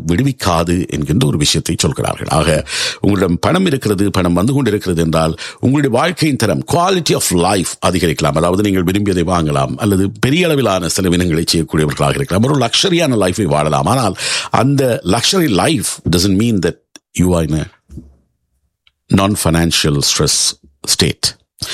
விடுவிக்காது என்கின்ற ஒரு விஷயத்தை சொல்கிறார்கள் ஆக உங்களிடம் பணம் இருக்கிறது பணம் வந்து கொண்டிருக்கிறது என்றால் உங்களுடைய வாழ்க்கையின் தரம் குவாலிட்டி ஆஃப் லைஃப் அதிகரிக்கலாம் அதாவது நீங்கள் விரும்பியதை வாங்கலாம் அல்லது பெரிய அளவிலான செலவினங்களை செய்யக்கூடியவர்களாக இருக்கலாம் ஒரு லக்ஷரியான லைஃபை வாழலாம் ஆனால் அந்த luxury life doesn't mean that you are in non financial stress state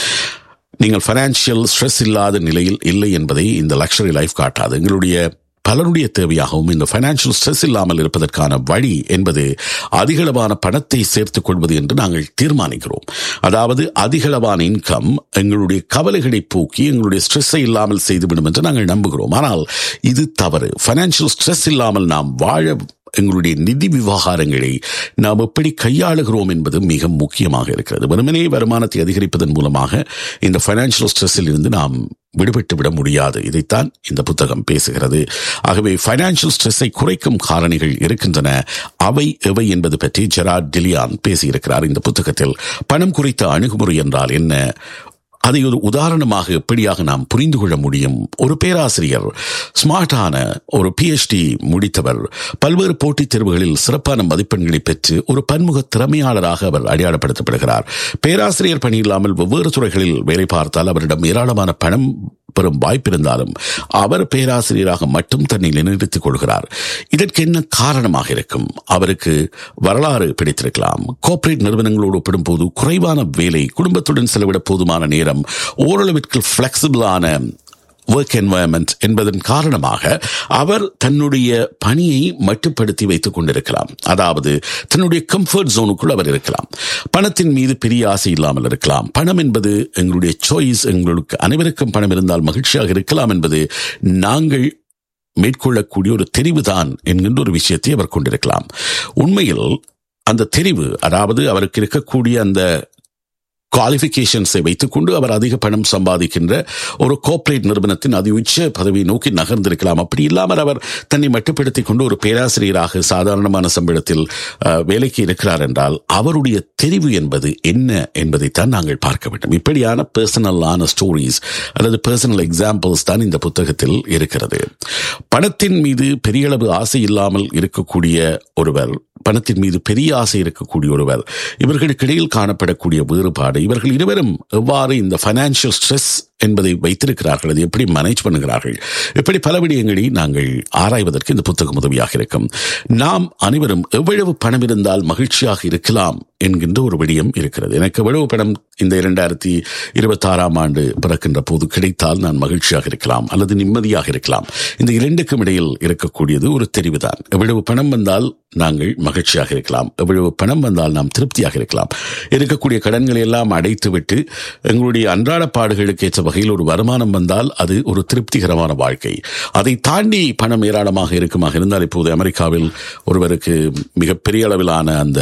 நீங்கள் ஃபைனான்சியல் ஸ்ட்ரெஸ் இல்லாத நிலையில் இல்லை என்பதை இந்த லக்ஷரி லைஃப் காட்டாது எங்களுடைய பலருடைய தேவையாகவும் இந்த ஃபைனான்சியல் ஸ்ட்ரெஸ் இல்லாமல் இருப்பதற்கான வழி என்பது அதிகளவான பணத்தை சேர்த்துக் கொள்வது என்று நாங்கள் தீர்மானிக்கிறோம் அதாவது அதிகளவான இன்கம் எங்களுடைய கவலைகளை போக்கி எங்களுடைய ஸ்ட்ரெஸ்ஸை இல்லாமல் செய்துவிடும் என்று நாங்கள் நம்புகிறோம் ஆனால் இது தவறு ஃபைனான்சியல் ஸ்ட்ரெஸ் இல்லாமல் நாம் வாழ எங்களுடைய நிதி விவகாரங்களை நாம் எப்படி கையாளுகிறோம் என்பது மிக முக்கியமாக இருக்கிறது வெறுமனே வருமானத்தை அதிகரிப்பதன் மூலமாக இந்த ஃபைனான்சியல் ஸ்ட்ரெஸ்ஸில் இருந்து நாம் விடுபட்டு விட முடியாது இதைத்தான் இந்த புத்தகம் பேசுகிறது ஆகவே ஃபைனான்சியல் ஸ்ட்ரெஸ்ஸை குறைக்கும் காரணிகள் இருக்கின்றன அவை எவை என்பது பற்றி ஜெராட் டிலியான் பேசியிருக்கிறார் இந்த புத்தகத்தில் பணம் குறித்த அணுகுமுறை என்றால் என்ன அதை ஒரு உதாரணமாக எப்படியாக நாம் புரிந்து கொள்ள முடியும் ஒரு பேராசிரியர் ஸ்மார்ட்டான ஒரு பிஎச்டி முடித்தவர் பல்வேறு போட்டித் தேர்வுகளில் சிறப்பான மதிப்பெண்களை பெற்று ஒரு பன்முக திறமையாளராக அவர் அடையாளப்படுத்தப்படுகிறார் பேராசிரியர் பணி இல்லாமல் வெவ்வேறு துறைகளில் வேலை பார்த்தால் அவரிடம் ஏராளமான பணம் பெறும் வாய்ப்பிருந்தாலும் அவர் பேராசிரியராக மட்டும் தன்னை நிலைநிறுத்திக் கொள்கிறார் இதற்கு என்ன காரணமாக இருக்கும் அவருக்கு வரலாறு பிடித்திருக்கலாம் கோஆபரேட் நிறுவனங்களோடு ஒப்பிடும்போது குறைவான வேலை குடும்பத்துடன் செலவிட போதுமான நேரம் ஓரளவிற்கு பிளெக்சிபிளான ஒர்க் என்வாயன்மெண்ட் என்பதன் காரணமாக அவர் தன்னுடைய பணியை மட்டுப்படுத்தி வைத்துக் கொண்டிருக்கலாம் அதாவது தன்னுடைய கம்ஃபர்ட் ஜோனுக்குள் அவர் இருக்கலாம் பணத்தின் மீது பெரிய ஆசை இல்லாமல் இருக்கலாம் பணம் என்பது எங்களுடைய சாய்ஸ் எங்களுக்கு அனைவருக்கும் பணம் இருந்தால் மகிழ்ச்சியாக இருக்கலாம் என்பது நாங்கள் மேற்கொள்ளக்கூடிய ஒரு தெரிவுதான் என்கின்ற ஒரு விஷயத்தை அவர் கொண்டிருக்கலாம் உண்மையில் அந்த தெரிவு அதாவது அவருக்கு இருக்கக்கூடிய அந்த குவாலிஃபிகேஷன்ஸை வைத்துக்கொண்டு அவர் அதிக பணம் சம்பாதிக்கின்ற ஒரு கோஆபரேட் நிறுவனத்தின் அதி உச்ச பதவியை நோக்கி நகர்ந்திருக்கலாம் அப்படி இல்லாமல் அவர் தன்னை மட்டுப்படுத்திக் கொண்டு ஒரு பேராசிரியராக சாதாரணமான சம்பளத்தில் வேலைக்கு இருக்கிறார் என்றால் அவருடைய தெரிவு என்பது என்ன என்பதைத்தான் நாங்கள் பார்க்க வேண்டும் இப்படியான பர்சனலான ஸ்டோரிஸ் அல்லது பர்சனல் எக்ஸாம்பிள்ஸ் தான் இந்த புத்தகத்தில் இருக்கிறது பணத்தின் மீது பெரிய அளவு ஆசை இல்லாமல் இருக்கக்கூடிய ஒருவர் பணத்தின் மீது பெரிய ஆசை இருக்கக்கூடிய ஒருவர் இவர்களுக்கு இடையில் காணப்படக்கூடிய வேறுபாடு இவர்கள் இருவரும் எவ்வாறு இந்த பைனான்சியல் ஸ்ட்ரெஸ் என்பதை வைத்திருக்கிறார்கள் அதை எப்படி மேனேஜ் பண்ணுகிறார்கள் இப்படி பல விடயங்களை நாங்கள் ஆராய்வதற்கு இந்த புத்தகம் உதவியாக இருக்கும் நாம் அனைவரும் எவ்வளவு பணம் இருந்தால் மகிழ்ச்சியாக இருக்கலாம் என்கின்ற ஒரு விடயம் இருக்கிறது எனக்கு எவ்வளவு பணம் இந்த இரண்டாயிரத்தி இருபத்தி ஆறாம் ஆண்டு பிறக்கின்ற போது கிடைத்தால் நான் மகிழ்ச்சியாக இருக்கலாம் அல்லது நிம்மதியாக இருக்கலாம் இந்த இரண்டுக்கும் இடையில் இருக்கக்கூடியது ஒரு தெரிவுதான் எவ்வளவு பணம் வந்தால் நாங்கள் மகிழ்ச்சியாக இருக்கலாம் எவ்வளவு பணம் வந்தால் நாம் திருப்தியாக இருக்கலாம் இருக்கக்கூடிய கடன்களை எல்லாம் அடைத்துவிட்டு எங்களுடைய அன்றாட பாடுகளுக்கு ஏற்ற வகையில் ஒரு வருமானம் வந்தால் அது ஒரு திருப்திகரமான வாழ்க்கை அதை தாண்டி பணம் ஏராளமாக இருக்குமாக இருந்தால் இப்போது அமெரிக்காவில் ஒருவருக்கு மிகப்பெரிய அளவிலான அந்த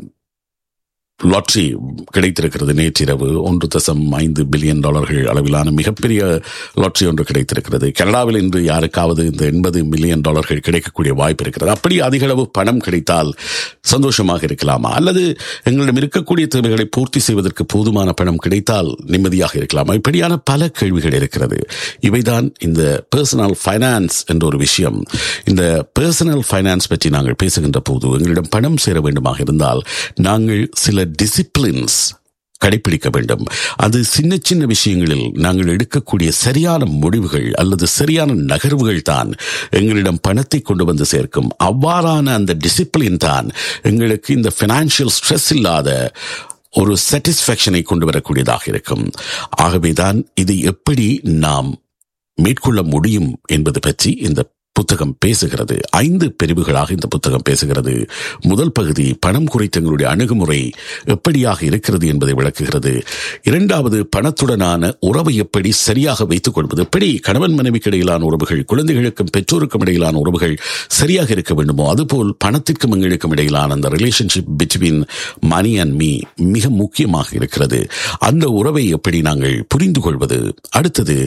லாட்ரி கிடைத்திருக்கிறது நேற்றிரவு ஒன்று தசம் ஐந்து பில்லியன் டாலர்கள் அளவிலான மிகப்பெரிய லாட்ரி ஒன்று கிடைத்திருக்கிறது கனடாவில் இன்று யாருக்காவது இந்த எண்பது மில்லியன் டாலர்கள் கிடைக்கக்கூடிய வாய்ப்பு இருக்கிறது அப்படி அதிக அளவு பணம் கிடைத்தால் சந்தோஷமாக இருக்கலாமா அல்லது எங்களிடம் இருக்கக்கூடிய தேவைகளை பூர்த்தி செய்வதற்கு போதுமான பணம் கிடைத்தால் நிம்மதியாக இருக்கலாமா இப்படியான பல கேள்விகள் இருக்கிறது இவைதான் இந்த பர்சனல் ஃபைனான்ஸ் என்ற ஒரு விஷயம் இந்த பர்சனல் ஃபைனான்ஸ் பற்றி நாங்கள் பேசுகின்ற போது எங்களிடம் பணம் சேர வேண்டுமாக இருந்தால் நாங்கள் சில டிசிப்ளின்ஸ் கடைபிடிக்க வேண்டும் அது சின்ன சின்ன விஷயங்களில் நாங்கள் எடுக்கக்கூடிய சரியான முடிவுகள் அல்லது சரியான நகர்வுகள் தான் எங்களிடம் பணத்தை கொண்டு வந்து சேர்க்கும் அவ்வாறான அந்த டிசிப்ளின் தான் எங்களுக்கு இந்த பினான்சியல் ஸ்ட்ரெஸ் இல்லாத ஒரு சாட்டிஸ்பேக்ஷனை கொண்டு வரக்கூடியதாக இருக்கும் ஆகவேதான் இதை எப்படி நாம் மேற்கொள்ள முடியும் என்பது பற்றி இந்த புத்தகம் பேசுகிறது ஐந்து பிரிவுகளாக இந்த புத்தகம் பேசுகிறது முதல் பகுதி பணம் குறித்த எங்களுடைய அணுகுமுறை எப்படியாக இருக்கிறது என்பதை விளக்குகிறது இரண்டாவது பணத்துடனான உறவை எப்படி சரியாக வைத்துக் கொள்வது எப்படி கணவன் மனைவிக்கு இடையிலான உறவுகள் குழந்தைகளுக்கும் பெற்றோருக்கும் இடையிலான உறவுகள் சரியாக இருக்க வேண்டுமோ அதுபோல் பணத்திற்கும் எங்களுக்கும் இடையிலான அந்த relationship between money and me மிக முக்கியமாக இருக்கிறது அந்த உறவை எப்படி நாங்கள் புரிந்து கொள்வது அடுத்தது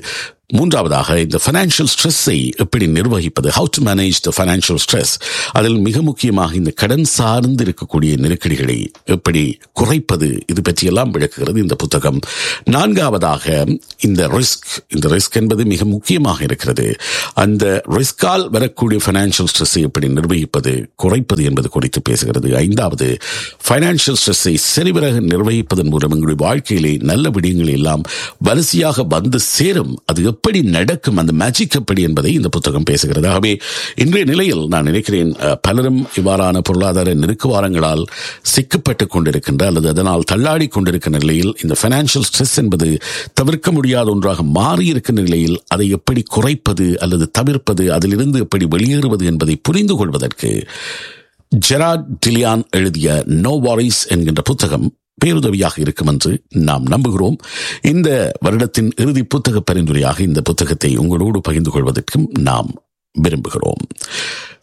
மூன்றாவதாக இந்த ஃபைனான்சியல் ஸ்ட்ரெஸ்ஸை எப்படி நிர்வகிப்பது how to manage the financial stress அதில் மிக முக்கியமாக இந்த கடன் சார்ந்து இருக்கக்கூடிய நெருக்கடிகளை எப்படி குறைப்பது இது பற்றியெல்லாம் விளக்குகிறது இந்த புத்தகம் நான்காவதாக இந்த ரிஸ்க் இந்த ரிஸ்க் என்பது மிக முக்கியமாக இருக்கிறது அந்த ரிஸ்கால் வரக்கூடிய ஃபைனான்சியல் ஸ்ட்ரெஸ்ஸை எப்படி நிர்வகிப்பது குறைப்பது என்பது குறித்து பேசுகிறது ஐந்தாவது ஃபைனான்சியல் ஸ்ட்ரெஸ்ஸை சரிவர நிர்வகிப்பதன் மூலம் எங்களுடைய வாழ்க்கையிலே நல்ல விடயங்கள் எல்லாம் வரிசையாக வந்து சேரும் அது எப்படி நடக்கும் அந்த மேஜிக் எப்படி என்பதை இந்த புத்தகம் பேசுகிறது ஆகவே இன்றைய நிலையில் நான் நினைக்கிறேன் அஹ், பலரும் இவ்வாறான பொருளாதார நெருக்குவாரங்களால் சிக்கப்பட்டுக் கொண்டிருக்கின்ற அல்லது அதனால் தள்ளாடி கொண்டிருக்கின்ற நிலையில் இந்த ஃபைனான்சியல் ஸ்ட்ரெஸ் என்பது தவிர்க்க முடியாத ஒன்றாக மாறி இருக்கின்ற நிலையில் அதை எப்படி குறைப்பது அல்லது தவிர்ப்பது அதிலிருந்து எப்படி வெளியேறுவது என்பதை புரிந்து கொள்வதற்கு ஜெராட் டிலியான் எழுதிய நோ வாரிஸ் என்கின்ற புத்தகம் பேருதவியாக இருக்கும் என்று நாம் நம்புகிறோம் இந்த வருடத்தின் இறுதி புத்தக பரிந்துரையாக இந்த புத்தகத்தை உங்களோடு பகிர்ந்து கொள்வதற்கும் நாம் விரும்புகிறோம்